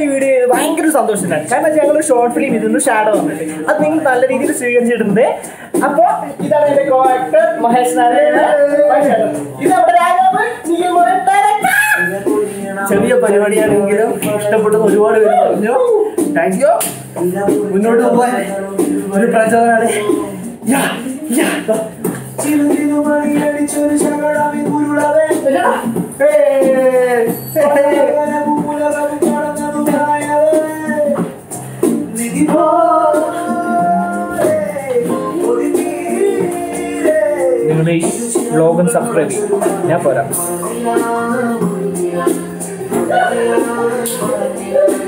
ഈ വീഡിയോ ചെയ്ത് ഭയങ്കര സന്തോഷത്തിലാണ് കാരണം വെച്ചാൽ ഞങ്ങൾ ഷോർട്ട് ഫിലിം ഇതൊന്ന് ഷാഡോ വന്നിട്ട് അത് നിങ്ങൾ നല്ല രീതിയിൽ സ്വീകരിച്ചിട്ടുണ്ട് അപ്പൊ ഇതാണ് എന്റെ കോ ആക്ടർ മഹേഷ് നാരായണ ഇത് നമ്മുടെ രാഘവൻ നിയമോൻ director. ചെറിയ പരിപാടിയാണെങ്കിലും ഇഷ്ടപ്പെട്ടത് ഒരുപാട് പേര് പറഞ്ഞു താങ്ക് യു മുന്നോട്ട് പോകാൻ ഒരു പ്രചോദനാണ് യാ, യാ. ഏയ്. നിങ്ങൾ ഈ വ്ലോഗും സബ്സ്ക്രൈബ് ചെയ്യും ഞാൻ പോരാ